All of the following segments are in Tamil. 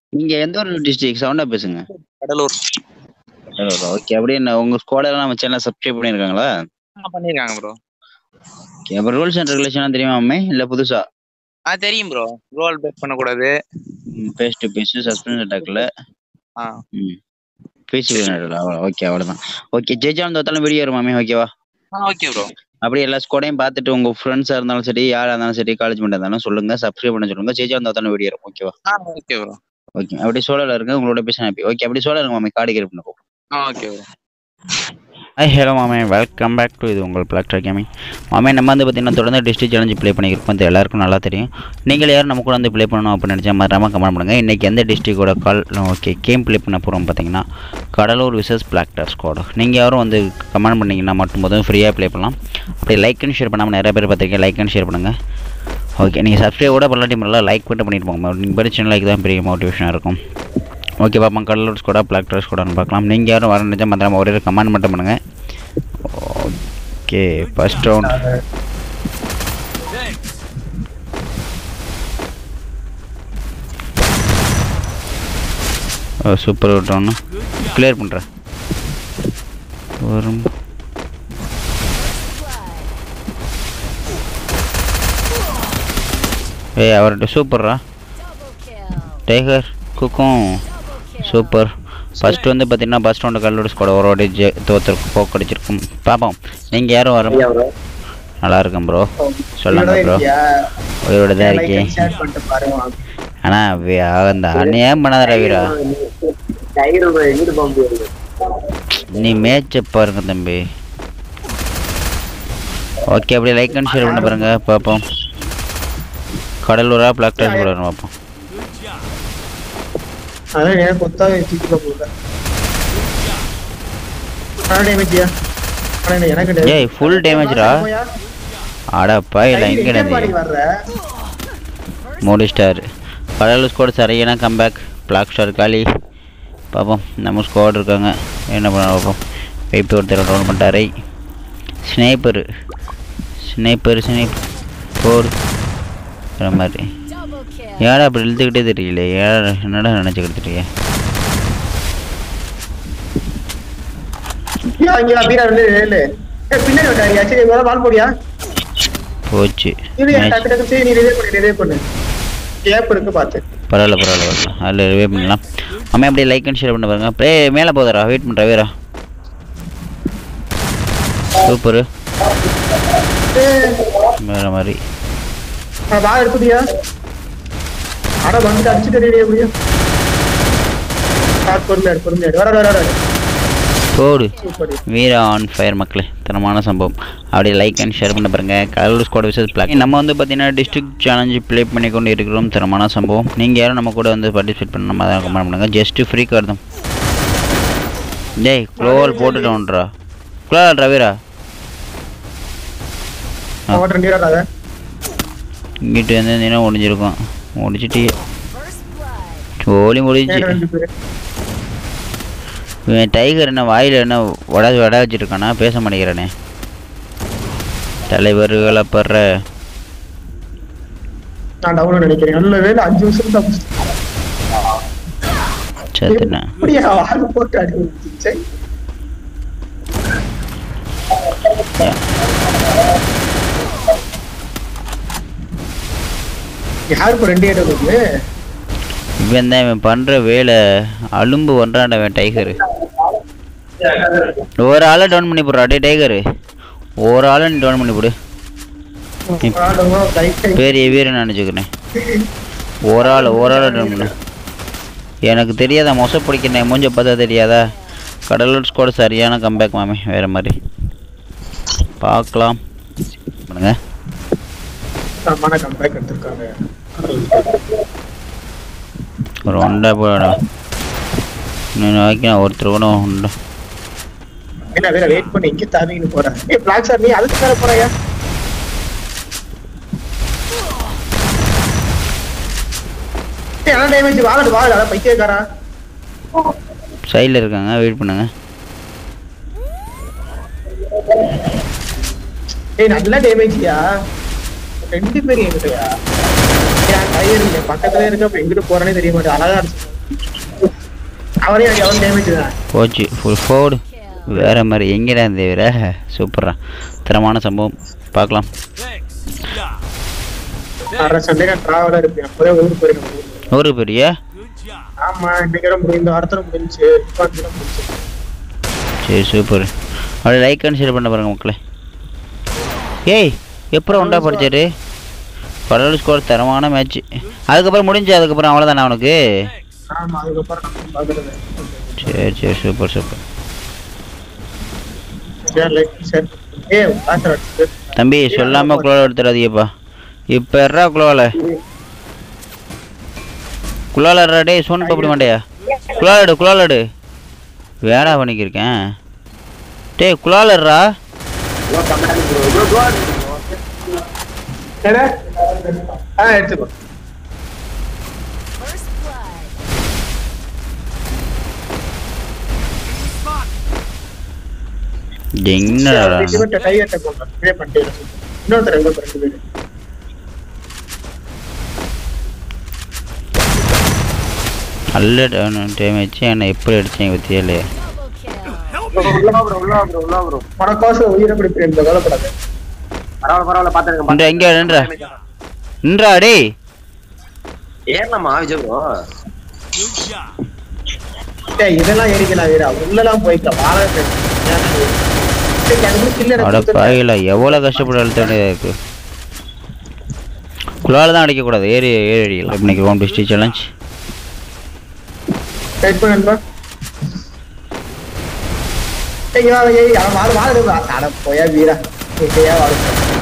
நீங்க எந்த ஒரு டிஸ்ட்ரிக்ட் சவுண்டா பேசுங்க கடலூர் ஓகே அப்படியே என்ன உங்க ஸ்குவாட் நம்ம சேனல் சப்ஸ்கிரைப் பண்ணிருக்காங்களா ஆ, பண்ணிருக்காங்க ப்ரோ ஓகே அப்ப ரூல்ஸ் அண்ட் ரெகுலேஷன் தெரியுமா அம்மே இல்ல புதுசா ஆ தெரியும் ப்ரோ ரோல் பிரேக் பண்ணக்கூடாது பேஸ் டு பேஸ் சஸ்பென்ஸ் அட்டாக்ல ஆ ம் பேசி ஓகே அவ்வளவுதான் ஓகே ஜெயிச்சாலும் தோத்தாலும் வீடியோ வரும் மாமே ஓகேவா ஆ ஓகே ப்ரோ அப்படியே எல்லா ஸ்கோடையும் பார்த்துட்டு உங்க ஃப்ரெண்ட்ஸா இருந்தாலும் சரி யாரா இருந்தாலும் சரி காலேஜ் மட்டும் இருந்தாலும் சொல்லுங்க சப்ஸ்கிரைப் பண்ண சொல்லுங்க ஜெயிச்சாலும் தோத்தாலும் வீடியோ வரும் ஓகேவா ஆ ஓகே ப்ரோ ஓகே அப்படி சோழல இருங்க உங்களோட பேச ஹாப்பி ஓகே அப்படி சோழ இருங்க மாமே கார்டு கேர் பண்ண ஆ ஓகே ப்ரோ ஹாய் ஹலோ மாமே வெல்கம் பேக் டு இது உங்கள் பிளாக் ட்ராக் கேமிங் மாமே நம்ம வந்து பார்த்தீங்கன்னா தொடர்ந்து டிஸ்ட்ரிக் சேலஞ்சு ப்ளே பண்ணியிருக்கோம் அது எல்லாருக்கும் நல்லா தெரியும் நீங்கள் யாரும் நம்ம கூட வந்து ப்ளே பண்ணணும் அப்படின்னு நினச்சா மறக்காமல் கமெண்ட் பண்ணுங்கள் இன்றைக்கி எந்த டிஸ்ட்ரிக்டோட கால் ஓகே கேம் ப்ளே பண்ண போகிறோம் பார்த்தீங்கன்னா Cuddalore vicious black dot squad நீங்கள் யாரும் வந்து கமெண்ட் பண்ணிங்கன்னா மட்டும் போதும் ஃப்ரீயாக ப்ளே பண்ணலாம் அப்படி லைக் அண்ட் ஷேர் பண்ணாமல் நிறைய பேர் பார்த்துருக்கேன் லைக் அண்ட் ஷேர் பண்ணுங்கள் ஓகே நீங்கள் சப்ஸ்கிரைப் கூட பண்ணலாட்டி பண்ணலாம் லைக் பண்ணிட்டு பண்ணிட்டு போங்க நீங்கள் பெரிய சின்ன லைக் தான் பெரிய மோட்டிவேஷனாக இருக்கும் ஓகே பாப்பா கடலூர் ஸ்கூடா பிளாக் ட்ரெஸ் கூடன்னு பார்க்கலாம் நீங்கள் யாரும் வர நினச்சா மறந்துடாம ஒரே கமெண்ட் மட்டும் பண்ணுங்கள் okay first round super round clear பண்ணுறேன் வரும் ஏய் அவர்கிட்ட சூப்பர்ரா டைகர் குக்கும் சூப்பர் ஃபர்ஸ்ட் வந்து பார்த்தீங்கன்னா ஃபர்ஸ்ட் ரவுண்டு கல்லூரி ஸ்கோட ஒரு வாட்டி ஜெ தோத்துருக்கு போக்கடிச்சிருக்கும் பார்ப்போம் நீங்கள் யாரும் வரும் நல்லா இருக்கும் ப்ரோ சொல்லுங்க ப்ரோ உயிரோட தான் இருக்கேன் ஆனால் அந்த அநியாயம் பண்ணாதடா வீரா நீ மேட்சை பாருங்க தம்பி ஓகே அப்படியே லைக் அண்ட் ஷேர் பண்ண பாருங்க பார்ப்போம் கடலூரா பிளாக் டாஸ் கூட பார்ப்போம் அதான் எனக்கு கொத்தா தூக்கில போகல டேமேஜியா எனக்கு damage. ஏய் ஃபுல் டேமேஜ்ரா போயா? அடப்பா இல்லை கையில எங்கே எங்கே பாடி வர்ற மூணு ஸ்டார் கடலூர் ஸ்கோர் சரியான கம்பேக் பிளாக் ஸ்டார் காலி பார்ப்போம் நம்ம ஸ்குவாட் இருக்காங்க என்ன பண்ண பார்ப்போம் வைப்பு ஒருத்தர் ரவுண்ட் பண்ணிட்டாரை ஸ்னைப்பரு ஸ்னைப்பர் ஸ்னைப் போர் மாதிரி ஏடா அப்படி இழுத்துக்கிட்டே தெரியல ஏடா என்னடா நினச்சிக்கிட்டு தெரியல ஐயா, இங்க வீரா வந்து ஏழு ஏய், பின்னாடி வந்தாரியா சரி வேற பால் போடியா போச்சு இது Match. டக்கு டக்கு சரி நீ ரிவே பண்ணு ரிவே பண்ணு கேப் இருக்கு பாத்து பரவாயில்ல பரவாயில்ல பரவாயில்ல அதில் ரிவே பண்ணலாம் அம்மா அப்படியே லைக் அண்ட் ஷேர் பண்ண பாருங்க அப்படியே மேலே போதரா வெயிட் பண்ணுறா வீரா சூப்பரு வேற மாதிரி பால் எடுத்துட்டியா அட வந்துட்டு அடிச்சுட்டு ரெடியா முடியும் பால் பொறுமையாடு பொறுமையாடு வர வர வர போடு சூப்பர் வீரா ஆன் ஃபயர் மக்களே தரமான சம்பவம் அப்படியே லைக் அண்ட் ஷேர் பண்ண பாருங்க கடலூர் ஸ்குவாட் விசஸ் பிளாக் நம்ம வந்து பார்த்தீங்கன்னா டிஸ்ட்ரிக்ட் சேலஞ்சு ப்ளே பண்ணி கொண்டு இருக்கிறோம் தரமான சம்பவம் நீங்கள் யாரும் நம்ம கூட வந்து பார்ட்டிசிபேட் பண்ண நம்ம தான் கமெண்ட் பண்ணுங்க ஜஸ்ட் ஃப்ரீ கார்டு தான் டேய் க்ளோவல் போட்டுட்டோன்றா க்ளோவல் ரவீரா ஓட்டுற நீரா அதை இங்கிட்டு வந்து தினம் முடிஞ்சிருக்கும் முடிச்சிட்டு சோலி முடிஞ்சு ரெண்டு பேரு இவன் டைகர் என்ன வாயில் என்ன வட வட வச்சிருக்கானா பேச மாட்டேங்கிறானே தலைவர்களை படுற நான் டவுன் நினைக்கிறேன் நல்ல வேலை அஞ்சு வருஷம் தப்பிச்சு சேர்த்துனேன் அப்படியா வாங்க போட்டு அடி விழுந்துச்சு. யாரு இப்போ ரெண்டு ஏடம் இருக்கு இவன் தான் இவன் பண்ணுற வேலை அலும்பு பண்ணுறான் அவன் டைகரு ஒரு ஆளை டவுன் பண்ணி போடுறா டே டைகரு ஒரு ஆளை நீ டவுன் பண்ணி போடு ஆடுங்க, கை கை பெரிய வீரன் நினச்சிக்கிறேன் ஒரு ஆள் ஒரு ஆளை டவுன் பண்ணு எனக்கு தெரியாதா மொசை பிடிக்கிறேன் மூஞ்ச பார்த்தா தெரியாதா கடலூர் ஸ்கோர் சரியான கம்பேக் மாமி வேற மாதிரி பார்க்கலாம் பண்ணுங்க தரமான கம்பேக் எடுத்திருக்காங்க ஒரு ஒண்டா போடா இன்னும் வைக்க ஒருத்தர் கூட உண்டா என்ன வேற வெயிட் பண்ணி இங்க தாவின்னு போறேன் ஏ பிளாக் சார் நீ அதுக்கு மேல போறியா ஏய் என்ன டேமேஜ் வாங்கடு வாங்கடு அதான் பைத்தியக்காரா சைடில் இருக்காங்க வெயிட் பண்ணுங்க ஏய் நல்ல டேமேஜ்யா ரெண்டு பேரும் எங்கிட்டயா ஏன் டயர் இல்லை பக்கத்துல இருக்க அப்ப எங்கிட்டு போறேனே தெரிய மாட்டேன் அழகா அடிச்சு அவனே அடி அவன் டேமேஜ் தான் போச்சு ஃபுல் ஃபோர்டு வேற மாதிரி எங்கடா இந்த வேற சூப்பரா தரமான சம்பவம் பார்க்கலாம் அரை சண்டே நான் டிராவலா இருப்பேன் அப்போதான் ஊருக்கு போயிருக்கேன் ஒரு பெரிய ஆமா இன்னைக்கு முடியும் இந்த வாரத்துல முடிஞ்சு உட்காந்து முடிஞ்சு சரி சூப்பர் அப்படியே லைக் அண்ட் ஷேர் பண்ண பாருங்க மக்களே ஏய் எப்பறம் உண்டா படிச்சாரு கடல் ஸ்கோர் தரமான மேட்ச் அதுக்கப்புறம் முடிஞ்சு அதுக்கப்புறம் அவ்வளோதானே அவனுக்கு ஆமா அதுக்கப்புறம் நம்ம பாக்குறது சரி சரி super super share like share ஏ பாத்துற தம்பி சொல்லாம குளோவில் எடுத்துடாதீங்கப்பா இப்போ எறா குளோவில் குளால் டேய் சோன் பப்படி மாட்டையா குளால் எடு குளால் எடு வேடா பண்ணிக்கிருக்கேன் டேய் குளால் எடுறா என்ன ஆ எடுத்துக்கோ என்னடா இவன்ட்ட கை அட்டை போடுறேன் ப்ளே பண்ணிட்டு இரு. இன்னொருத்தர் எங்க ரெண்டு பேரு நல்ல டேமேஜ் என்னை எப்படி அடிச்சேன் பற்றியா உனக்கோசம் உயிரை பிடிப்பேன் இந்த கவலைப்படாத பரவாயில்ல பரவாயில்ல பாத்துருக்கேன் நின்றா எங்கே நின்றா நின்றா டேய் ஏறலாமா விஜய் ப்ரோ டேய் இதெல்லாம் ஏறிக்கலாம் வீரா உள்ளலாம் போய்க்க வாழ அட பாயில எவ்வளோ கஷ்டப்பட்டு அழுத்த வேண்டியதாக இருக்கு குழால தான் அடிக்கக்கூடாது ஏறி ஏறி அடிக்கலாம் இன்னைக்கு ஒன் டிஸ்ட்ரிக் சேலஞ்ச் வெயிட் பண்ணு நண்பா ஏய் வா ஏய் அவன் வாழ வாழ அட போயா வீரா ஏயா வாழ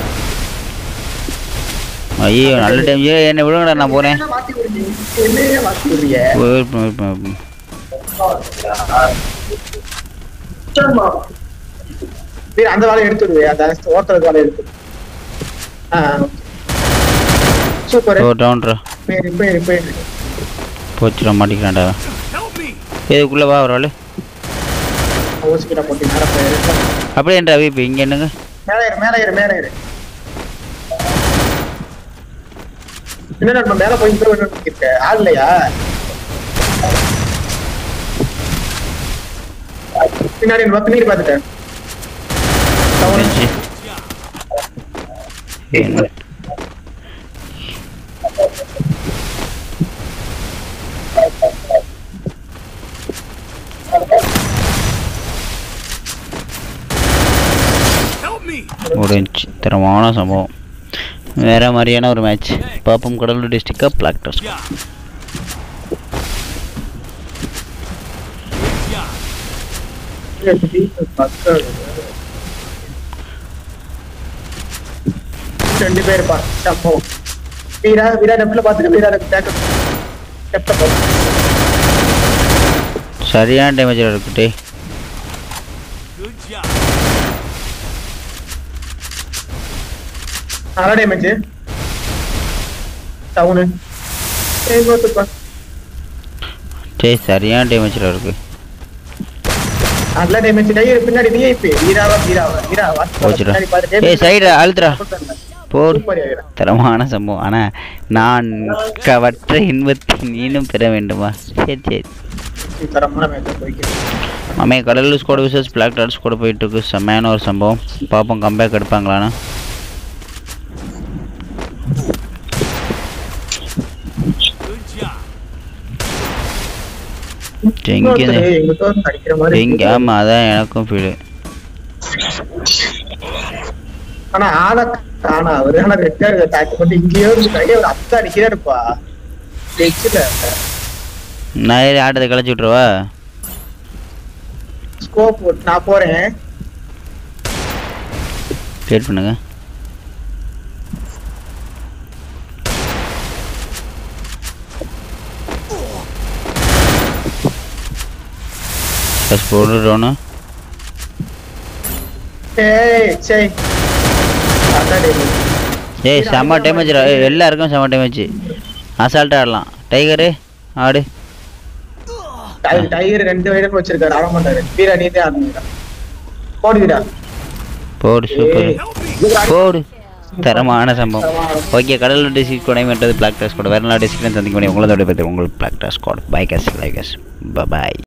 ஐயோ நல்ல டைம் என்னை விடுங்கடா நான் போகிறேன் மாத்தி விடுறீங்க என்னையே மாத்தி விடுறிய வீரா அந்த வாழை எடுத்து விடுவே அந்த ஓட்டுறது வாழை எடுத்து ஆ சூப்பர் ஓ டவுன்ரா பேரு பேரு பேரு போச்சுடா மாட்டிக்கிறான்டா இதுக்குள்ளே வா ஒரு ஆள் ஓசிக்கிட்ட போட்டு நேரம் போயிரு அப்படியேன்றா இப்போ இங்கே என்னங்க மேலே ஏறு மேலே ஏறு மேலே ஏறு என்ன நம்ம மேல போய் இம்ப்ரூவ் இருக்க ஆள் இல்லையா பின்னாடி நம்ம பின்னாடி பார்த்துட்டேன் இருந்துச்சு என்ன முடிஞ்சு தரமான சம்பவம் வேற மாதிரியான ஒரு மேட்ச் பாப்பம் கடலூர் டிஸ்ட்ரிக்டா பிளாக் டஸ்க் ரெண்டு பேருப்பா சம்பவம் வீரா வீரா லெஃப்ட்ல பாத்துட்டு வீரா பேக்கப் லெஃப்ட்ல போ சரியான டேமேஜ் இருக்குட்டே அரை டேமேஜ் டவுனு இன்னொருத்துப்பா சரி சரியான டேமேஜில் இருக்கு நல்ல டேமேஜ் டை பின்னாடி டிஐபி வீராவா வீராவா வீராவா போச்சுடா பின்னாடி பாரு ஏய் சைடு அழுத்துறா போடு சூப்பர் வீரா தரமான சம்பவம் ஆனால் நான் கவற்ற இன்பத்தை நீனும் பெற வேண்டுமா சரி சரி தரமான மேட்ச் போய்க்கிறேன் மாமே Cuddalore squad vicious black dot squad போயிட்டு இருக்கு செம்மையான ஒரு சம்பவம் பார்ப்போம் கம்பேக் எடுப்பாங்களான்னு எங்கே இன்னொருத்தரு எங்கிட்ட வந்து அடிக்கிற மாதிரி எங்க இருக்கு. ஆமாம் அதான் எனக்கும் ஃபீலு ஆனா ஆள காணா அவரு ஆனா ரெட்டாரு தாக்கி போட்டு இங்கேயோ இருந்து கையை ஒரு அத்தா அடிக்கிறாருப்பா எக்ஸில நான் ஏறி ஆட்டத்தை கழிச்சு விட்ருவா ஸ்கோப் நான் போறேன் வெயிட் பண்ணுங்க ஃபஸ்ட் போடுறோன்னு ஏய் சரி அதான் damage. ஏய் செம்ம டேமேஜ் எல்லாருக்கும் செம்ம டேமேஜ் அசால்ட்டாக ஆடலாம் டைகரு ஆடு டை- டைகர் ரெண்டு வயடம் வச்சிருக்காரு ஆட மாட்டாரு வீரா நீ தான் ஆடணும் வீரா போடு வீரா போடு சூப்பர் ஏய், போடு தரமான சம்பவம் ஓகே கடலூர் டிஸ்ட்ரிக்ட் கூட என்றது பிளாக் டாஸ் கூட வேறு நாள் டிஸ்ட்ரிக்ட் சந்திக்க முடியும் உங்களோட பற்றி உங்கள் பிளாக் டாஸ் கோட் பை கஸ் லைக் கஸ் பாய்